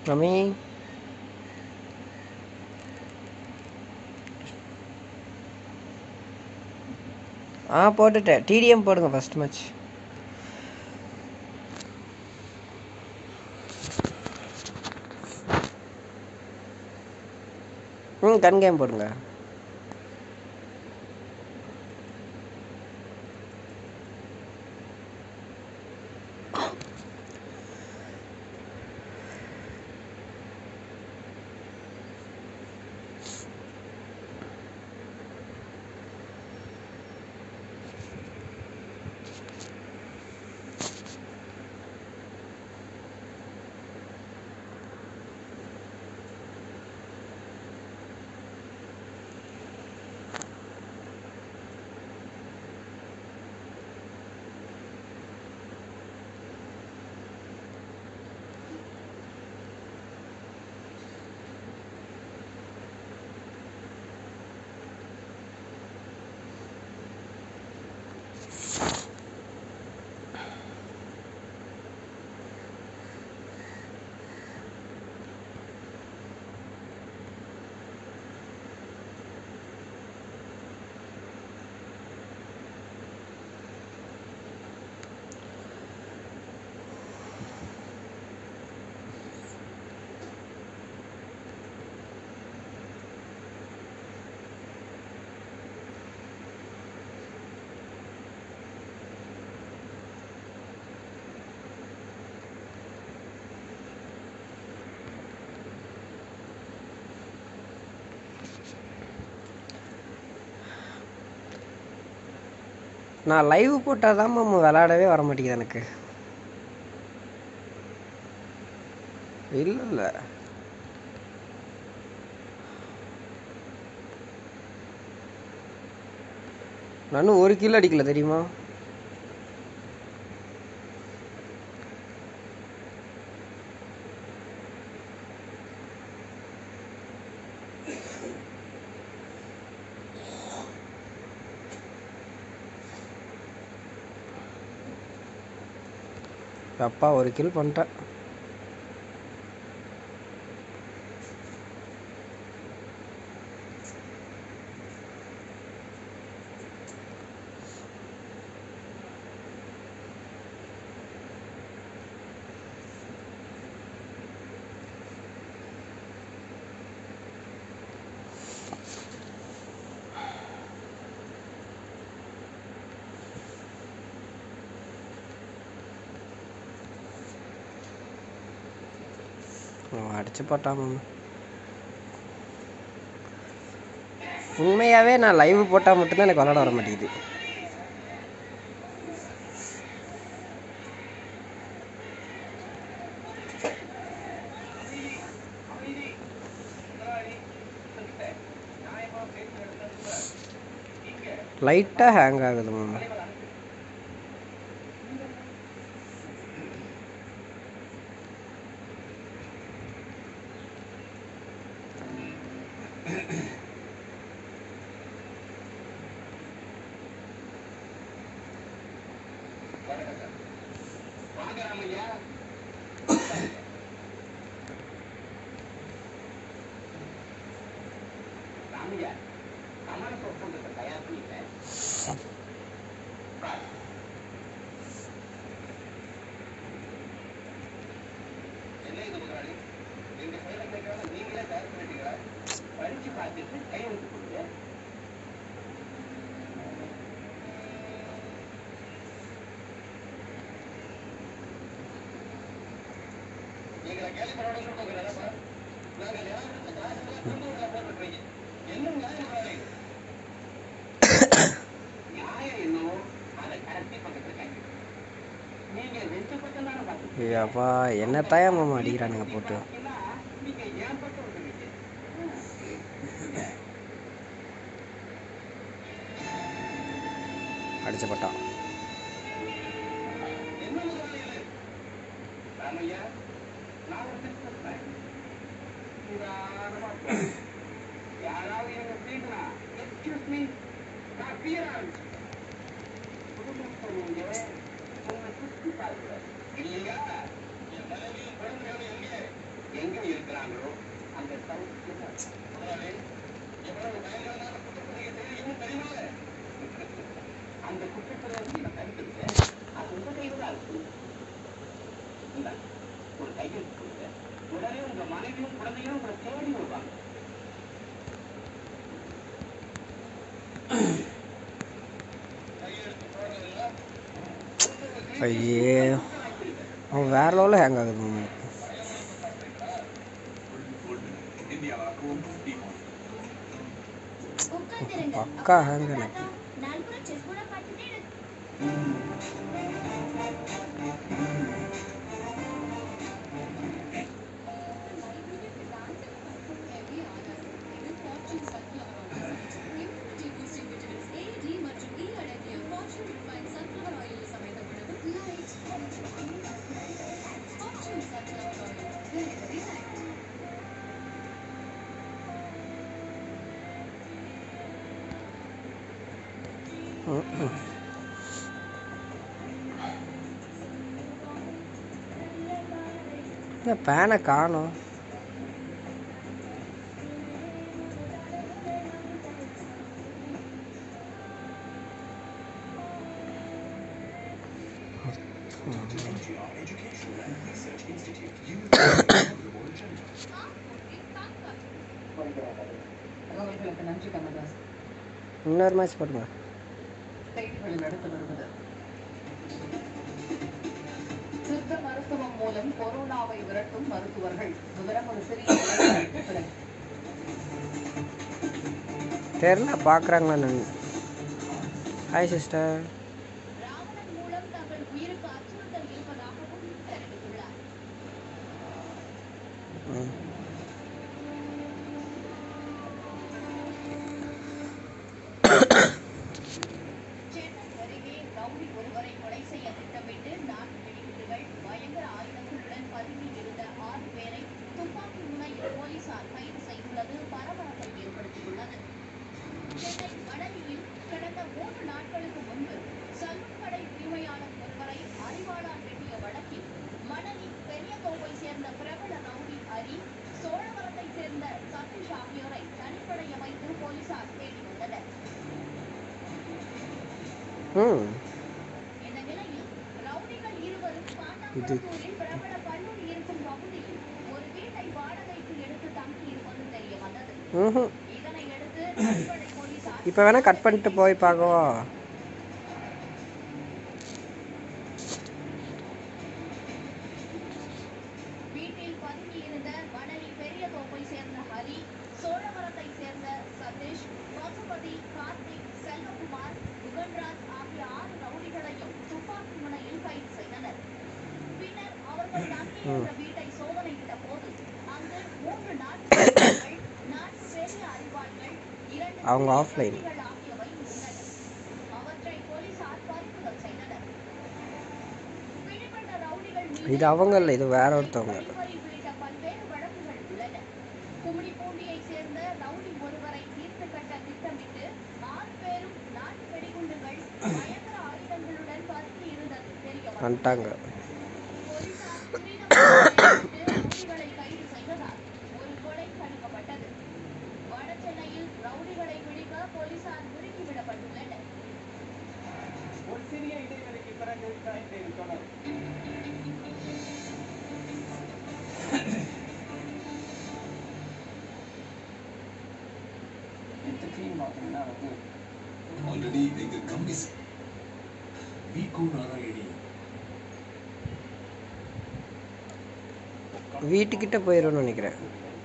Mummy ஆ போட்டுட்டேன் TDM போடுங்க first match ம் கன் கேம் போடுங்க நான் லைவ் போட்டால் தான் மாமா விளாடவே வர மாட்டேங்குது எனக்கு இல்லை இல்லை நானும் ஒரு கிலோ அடிக்கல தெரியுமா அப்பா ஒரு கில் பண்ணிட்டேன் அவன் அடிச்சு போட்டான் மாமா உண்மையாகவே நான் லைவ் போட்டால் மட்டும்தான் எனக்கு விளாட வர மாட்டேங்குது லைட்டாக ஹேங் ஆகுது மாமா அப்பா என்ன தாயா மாமா அடிக்கிறானுங்க போட்டு அடிச்சு போட்டான் எங்க இருக்கிறாங்களோ அந்த சவுத்துல எவ்வளவு பயங்கரமான குற்றப்பதிக தெரியும் இன்னும் தெரியுமில்ல அந்த குற்றப்பதிவை வந்து நான் தடுத்துருக்கேன் அது உங்க கையில தான் இருக்கு இந்தா, ஒரு கையெழுத்து கொடுங்க உடனே உங்க மனைவியும் குழந்தையும் உங்களை தேடி வருவாங்க ஐயே அவன் வேற லெவலில் ஹேங் ஆகுது உட்கார்ந்திருங்க. பக்கா அப்பா hang தாத்தா, எனக்கு. நான் கூட chess board அ பார்த்துட்டே இரு- ம், ம். என்ன பேனை காணும் தகவல்களுக்கு நன்றி கமல்தாஸ் இன்னொரு மேட்ச் போடுங்க செய்திகளில் அடுத்து வருவது சித்த மருத்துவம் மூலம் கொரோனாவை விரட்டும் மருத்துவர்கள் விவரம் ஒரு சிறிய இடைவேளைக்கு பிறகு தெரில பார்க்குறாங்களா நான் ஹாய் சிஸ்டர் ராவணன் மூலம் தங்கள் உயிருக்கு அச்சுறுத்தல் இருப்பதாகவும் தெரிவித்துள்ளார் ம் சென்னை அருகே ரவுடி ஒருவரை கொலை செய்ய திட்டமிட்டு நான்கு வெடிகுண்டுகள் பயங்கர ஆயுதங்களுடன் பதுங்கி இருந்த ஆறு பேரை துப்பாக்கி முனையில் போலீசார் கைது செய்துள்ளது பரபரப்பை ஏற்படுத்தியுள்ளது சென்னை மணலியில் கடந்த மூன்று நாட்களுக்கு முன்பு சலூன் கடை உரிமையாளர் ஒருவரை அறிவாளால் வெட்டிய வழக்கில் மணலி பெரியகோவை சேர்ந்த பிரபல ரவுடி ஹரி சோழவரத்தை சேர்ந்த சதீஷ் ஆகியோரை தனிப்படை அமைத்து போலீசார் தேடி வந்தனர் ம் இந்த நிலையில் ரவுடிகள் இருவரும் இது- பாண்டாங்குளத்தூரில் பிரபல கல்லூரி இருக்கும் பகுதியில் ஒரு வீட்டை வாடகைக்கு எடுத்து தங்கி இருப்பது தெரிய வந்தது ம் இதனை அடுத்து தனிப்படை போலீசார் இப்போ வேணால் கட் பண்ணிட்டு போய் பார்க்கவா வீட்டில் பதுங்கி இருந்த மணலி பெரிய தோப்பை சேர்ந்த ஹரி சோழவரத்தை சேர்ந்த சதீஷ் பசுபதி கார்த்திக் செல்வகுமார் முகன்ராஜ் ஆகிய ஆறு ரவுடிகளையும் துப்பாக்கி முனையில் கைது செய்தனர் பின்னர் அவர்கள் தங்கியிருந்த வீட்டை சோதனையிட்ட போது அங்கு மூன்று நாட்டு வீரர்கள், நான்கு பெரிய அறிவாள்கள் இரண்டு அவங்க சிறிய offline. கத்திகள் ஆகியவை இருந்தன அவற்றை போலீசார் பறிமுதல் செய்தனர் பிடிபட்ட ரவுடிகள் மீது இது அவங்க இல்லை இது வேற ஒருத்தவங்க வழிப்பறி உள்ளிட்ட பல்வேறு வழக்குகள் உள்ளன கும்மிடிப்பூண்டியை சேர்ந்த ரவுடி ஒருவரை தீர்த்து கட்ட திட்டமிட்டு ஆறு பேரும் நான்கு வெடிகுண்டுகள் பயங்கர ஆயுதங்களுடன் பதுங்கி இருந்தது தெரிய வந்தது. வந்துட்டாங்க போலீசார் துரித நடவடிக்கை எடுத்து ரவுடிகளை கைது செய்ததால் ஒரு கொலை தடுக்கப்பட்டது வடசென்னையில் ரவுடிகளை பிடிக்க போலீசார் முடுக்கிவிடப்பட்டுள்ளனர் ஒரு சிறிய இடைவெளிக்கு பிறகு கலைஞர் தொடரும் இந்த டீம் பார்த்தீங்கன்னா வந்து ஆல்ரெடி எங்க கம்பி வீக்கு நாராயணி வீட்டுக்கிட்ட போயிடும்னு நினைக்கிறேன்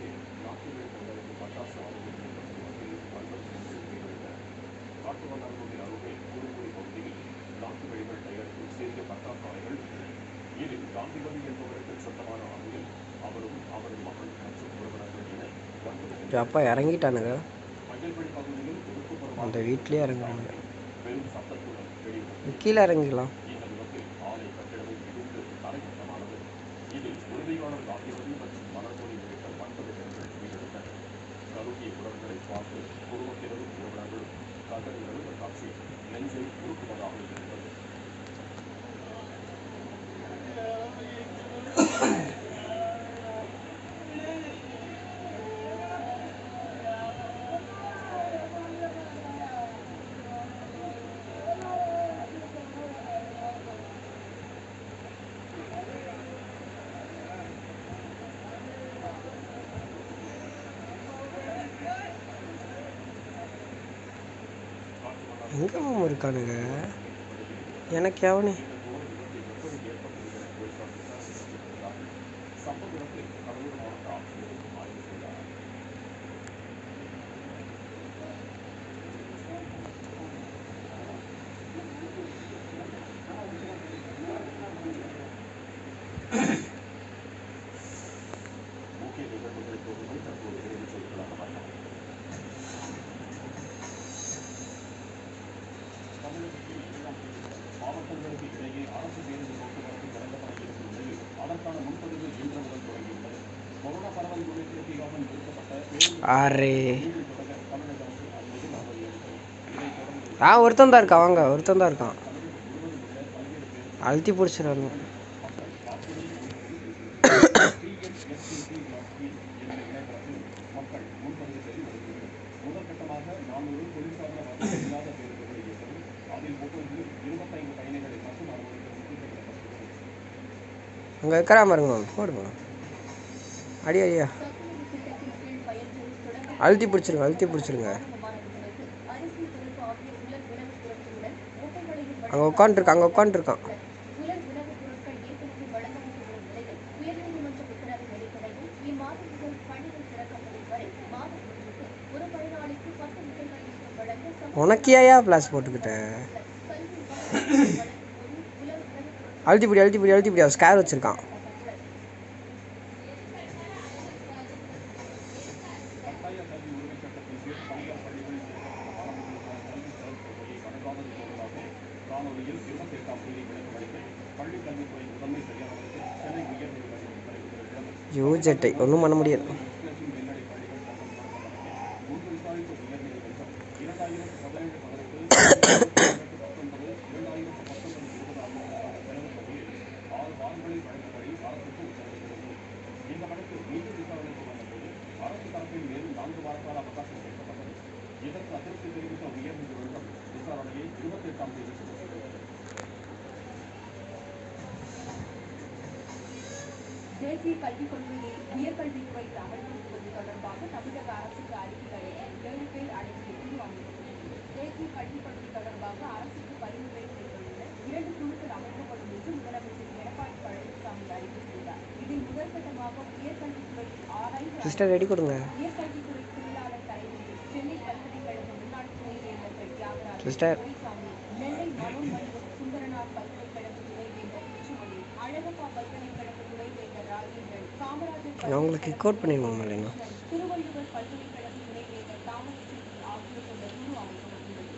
அப்பா இறங்கிட்டானுங்க அந்த வீட்லயே இறங்குறாங்க கீழே இறங்கிக்கலாம் எங்கே மாமா இருக்கானுங்க எனக்கு எவனே மாவட்டங்களுக்கு இடையே அரசு பேருந்து போக்குவரத்து வழங்கப்பட இருக்கும் நிலையில் அதற்கான முன்பதிவு இன்று முதல் தொடங்கியுள்ளது கொரோனா பரவல் முன்னெச்சரிக்கையாக நிறுத்தப்பட்ட பேருந்து ஆறு மீண்டும் தொடங்க தமிழக அரசு அனுமதி அளித்தது இதைத் தொடர்ந்து ஆ ஒருத்தன் தான் இருக்கான் வாங்க ஒருத்தன் தான் இருக்கான் அழுத்தி பிடிச்சிடணும் டிஎன்எஸ்டிசி டாட் இன் என்ற இணையதளத்தில் மக்கள் முன்பதிவு செய்து வருகின்றனர் முதற்கட்டமாக நானூறு குளிர்சாதன வசதி இல்லாத பேருந்துகளை இயக்கவும் அதில் ஒவ்வொன்று இருபத்தைந்து பயணிகளை மட்டும் அனுமதிக்க குறிப்பிடப்பட்டுள்ளது அங்கே இருக்கிறா பாருங்க போடுங்க அடி அடியா சத்துணவு திட்டத்தின் கீழ் பயின்று தொடக்க அழுத்தி பிடிச்சிருங்க அழுத்தி பிடிச்சிருங்க மாணவர்களுக்கு அரிசி பருப்பு ஆகிய உலர் உணவுப் பொருட்களுடன் மூட்டைகளையும் அங்கே உட்காந்துருக்கான் அங்கே உட்காந்துருக்கான் உலர் உணவுப் பொருட்கள் ஏற்கனவே வழங்கப்பட்டு வரும் நிலையில் உயர்நீதிமன்ற உத்தரவின் அடிப்படையில் இம்மாதம் முதல் பள்ளிகள் திறக்கப்படும் வரை மாதம் ஒன்றுக்கு ஒரு பயனாளிக்கு பத்து முட்டைகள் வீதம் வழங்க சமூக உனக்கு ஏயா பிளாஸ் போட்டுக்கிட்ட கல்வி உபகரணங்கள் வழங்கும் போது உலர் உணவுப் பொருட்கள் அழுத்தி பிடி அழுத்தி பிடி அழுத்தி பிடி அவன் ஸ்கேர் வச்சிருக்கான் கட்டாய கல்வி உரிமைச் சட்டத்தின் கீழ் தனியார் பள்ளிகளில் சேர்க்கப்பட்ட மாணவர்களுக்கான கல்வி செலவு தொகையை கணக்காவது போவதாக காணொலியில் இருபத்தி எட்டாம் தேதி விளக்கமளித்து பள்ளிக் கல்வித்துறை முதன்மை செயலாளருக்கு சென்னை உயர்நீதிமன்றம் உத்தரவிட்டிருக்கிறது யூஜெட்டை ஒன்றும் பண்ண முடியாது முஸ்லிம் மேல்நிலை பள்ளிகள் சட்டம் தொடர்பாக முன்பு விசாரித்த உயர்நீதிமன்றம் இரண்டாயிரத்து பதினேழு பதினெட்டு பத்தொன்பது இரண்டாயிரத்து பத்தொன்பது இருபது ஆண்டுகளுக்கான செலவு தொகையை ஆறு வாரங்களில் வழங்கும்படி அரசுக்கு உத்தரவிட்டிருந்தது இந்த வழக்கு மீண்டும் விசாரணைக்கு வந்தபோது அரசு தரப்பில் மேலும் நான்கு வார கால அவகாசம் கேட்கப்பட்டது இதற்கு அதிருப்தி தெரிவித்த உயர்நீதிமன்றம் விசாரணையை இருபத்தி எட்டாம் தேதி தொடங்கியுள்ளது தேசிய கல்விக் கொள்கையை உயர்கல்வித்துறைக்கு அமல்படுத்துவது தொடர்பாக தமிழக அரசுக்கு அறிக்கை அளிக்க ஏழு பேர் அடங்கிய குழு அமைக்கப்பட்டுள்ளது தேசிய கல்விக் கொள்கை தொடர்பாக அரசுக்கு பரிந்துரை செய்துள்ள இரண்டு குழுக்கள் அமைக்கப்படும் என்று முதலமைச்சர் எடப்பாடி பழனிசாமி அறிக்கை செய்தார் இதில் முதற்கட்டமாக உயர்கல்வித்துறையில் ஆராய்ந்து சிஸ்டர் ரெடி கொடுங்க உயர்கல்வித்துறை தொழிலாளர் தலைமையில் சென்னை பல்கலைக்கழக முன்னாள் துணைவேந்தர்கள் தியாகராஜன் சிஸ்டர் துரைசாமி நெல்லை மனோன்மணியம் சுந்தரனார் பல்கலைக்கழக துணைவேந்தர் பிச்சுமணி அழகப்பா பல்கலைக்கழக துணைவேந்தர் ராஜேந்திரன் காமராஜர் அவங்களுக்கு கோட் பண்ணிடுவோம் இல்லைன்னா திருவள்ளுவர் பல்கலைக்கழக துணைவேந்தர் தாமரச்செல்வி ஆகியோர் கொண்ட குழு அமைக்கப்பட்டுள்ளது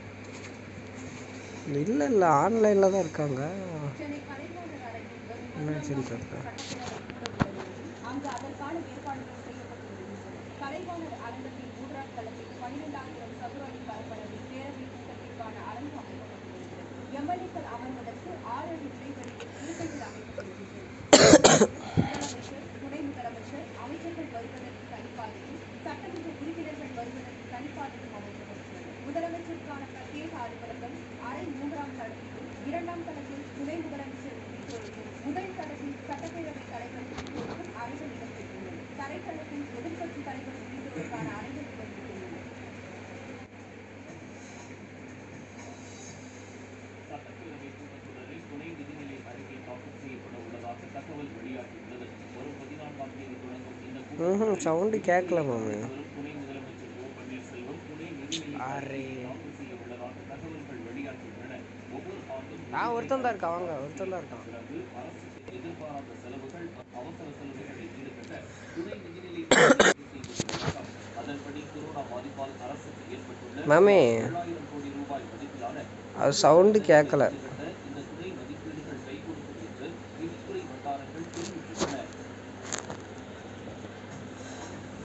இல்லை இல்லை ஆன்லைனில் தான் இருக்காங்க சென்னை கலைவாணர் அரங்கில் வரும் என்ன சென்டர் அங்கு அதற்கான ஏற்பாடுகள் செய்யப்பட்டு வருகின்றன கலைவாணர் அரங்கத்தின் மூன்றாம் தளத்தில் பனிரெண்டாயிரம் சதுர அடி பரப்பளவில் பேரவை கூட்டத்திற்கான அரங்கு அமைக்கப்பட்டு வருகிறது எம்எல்ஏக்கள் அமர்வதற்கு ஆறு அடி இடைவெளியில் இருக்கைகள் அமைக்கப்பட்டிருக்கின்றன முதலமைச்சர் துணை முதலமைச்சர் அமைச்சர்கள் வருவதற்கு தனிப்பாதையும் சட்டமன்ற உறுப்பினர்கள் வருவதற்கு தனிப்பாதையும் அமைக்கப்பட்டுள்ளது முதலமைச்சருக்கான பிரத்யேக அலுவலகம் அரை மூன்றாம் தளத்திலும் இரண்டாம் தளத்தில் துணை முதலமைச்சர் உள்ளிட்டோருக்கும் முதல் தளத்தில் சட்டப்பேரவை தலைவர் உள்ளிட்டோருக்கும் அறைகள் இடம்பெற்றுள்ளன தரைத்தளத்தில் எதிர்க்கட்சி தலைவர் உள்ளிட்டோருக்கான அறைகள் இடம்பெற்றுள்ளன சட்டப்பேரவை கூட்டத்தொடரில் துணை நிதிநிலை அறிக்கை தாக்கல் செய்யப்பட உள்ளதாக தகவல் வெளியாகியுள்ளது வரும் பதினான்காம் தேதி தொடங்கும் இந்த ம் சவுண்டு கேட்கல மாமி வரும் துணை முதலமைச்சர் ஓ பன்னீர்செல்வம் துணை நிதிநிலை அரே தாக்கல் செய்ய உள்ளதாக தகவல்கள் வெளியாகியுள்ளன ஒவ்வொரு ஆண்டும் ஆ ஒருத்தன் தான் இருக்கான் வாங்க ஒருத்தன் தான் இருக்கான் பிறகு அரசுக்கு எதிர்பாராத செலவுகள் அவசர செலவுகளை ஈடுகட்ட துணை நிதிநிலை அறிக்கை செய்துள்ளதாக அதன்படி கொரோனா பாதிப்பால் அரசுக்கு ஏற்பட்டுள்ள மாமி ஏழாயிரம் கோடி ரூபாய் மதிப்பிலான அது சவுண்டு கேட்கல